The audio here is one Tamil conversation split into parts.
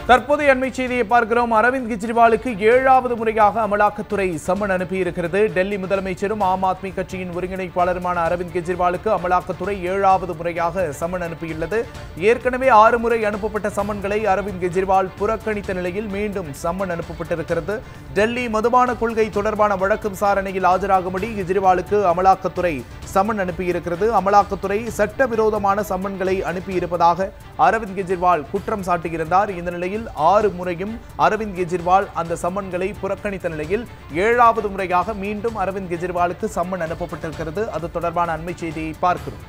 தற்போதைய அண்மை செய்தியை பார்க்கிறோம் அரவிந்த் கெஜ்ரிவாலுக்கு ஏழாவது முறையாக அமலாக்கத்துறை சம்மன் அனுப்பியிருக்கிறது டெல்லி முதலமைச்சரும் ஆம் ஆத்மி கட்சியின் ஒருங்கிணைப்பாளருமான அரவிந்த் கெஜ்ரிவாலுக்கு அமலாக்கத்துறை ஏழாவது முறையாக சம்மன் அனுப்பியுள்ளது ஏற்கனவே ஆறு முறை அனுப்பப்பட்ட சம்மன்களை அரவிந்த் கெஜ்ரிவால் புறக்கணித்த நிலையில் மீண்டும் சம்மன் அனுப்பப்பட்டிருக்கிறது டெல்லி மதுபான கொள்கை தொடர்பான வழக்கு விசாரணையில் ஆஜராகும்படி கெஜ்ரிவாலுக்கு அமலாக்கத்துறை சம்மன் அனுப்பியிருக்கிறது அமலாக்கத்துறை சட்டவிரோதமான சம்மன்களை அனுப்பியிருப்பதாக அரவிந்த் கெஜ்ரிவால் குற்றம் சாட்டியிருந்தார் இந்த நிலையில் ஆறு முறையும் அரவிந்த் கெஜ்ரிவால் அந்த சம்மன்களை புறக்கணித்த நிலையில் ஏழாவது முறையாக மீண்டும் அரவிந்த் கெஜ்ரிவாலுக்கு சம்மன் அனுப்பப்பட்டிருக்கிறது அது தொடர்பான அண்மை செய்தியை பார்க்கிறோம்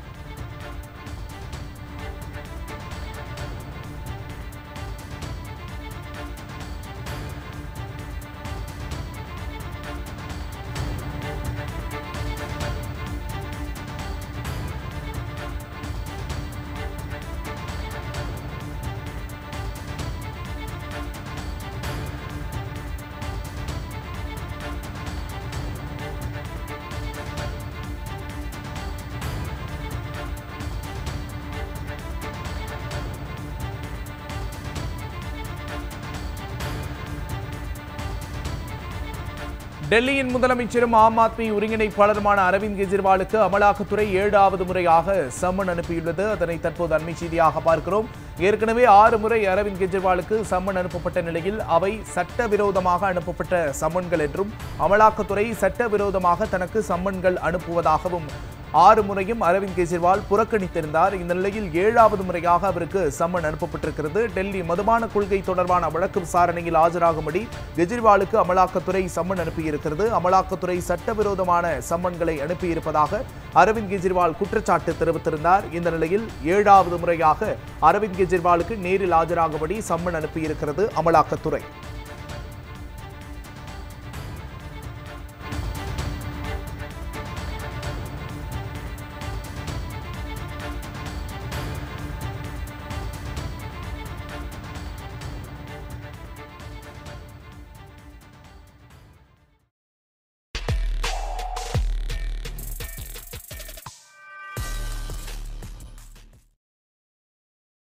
டெல்லியின் முதலமைச்சரும் ஆம் ஆத்மி ஒருங்கிணைப்பாளருமான அரவிந்த் கெஜ்ரிவாலுக்கு அமலாக்கத்துறை ஏழாவது முறையாக சம்மன் அனுப்பியுள்ளது அதனை தற்போது அண்மை செய்தியாக பார்க்கிறோம் ஏற்கனவே ஆறு முறை அரவிந்த் கெஜ்ரிவாலுக்கு சம்மன் அனுப்பப்பட்ட நிலையில் அவை சட்டவிரோதமாக அனுப்பப்பட்ட சம்மன்கள் என்றும் அமலாக்கத்துறை சட்டவிரோதமாக தனக்கு சம்மன்கள் அனுப்புவதாகவும் ஆறு முறையும் அரவிந்த் கெஜ்ரிவால் புறக்கணித்திருந்தார் இந்த நிலையில் ஏழாவது முறையாக அவருக்கு சம்மன் அனுப்பப்பட்டிருக்கிறது டெல்லி மதுபான கொள்கை தொடர்பான வழக்கு விசாரணையில் ஆஜராகும்படி கெஜ்ரிவாலுக்கு அமலாக்கத்துறை சம்மன் அனுப்பியிருக்கிறது அமலாக்கத்துறை சட்டவிரோதமான சம்மன்களை அனுப்பியிருப்பதாக அரவிந்த் கெஜ்ரிவால் குற்றச்சாட்டு தெரிவித்திருந்தார் இந்த நிலையில் ஏழாவது முறையாக அரவிந்த் கெஜ்ரிவாலுக்கு நேரில் ஆஜராகும்படி சம்மன் அனுப்பியிருக்கிறது அமலாக்கத்துறை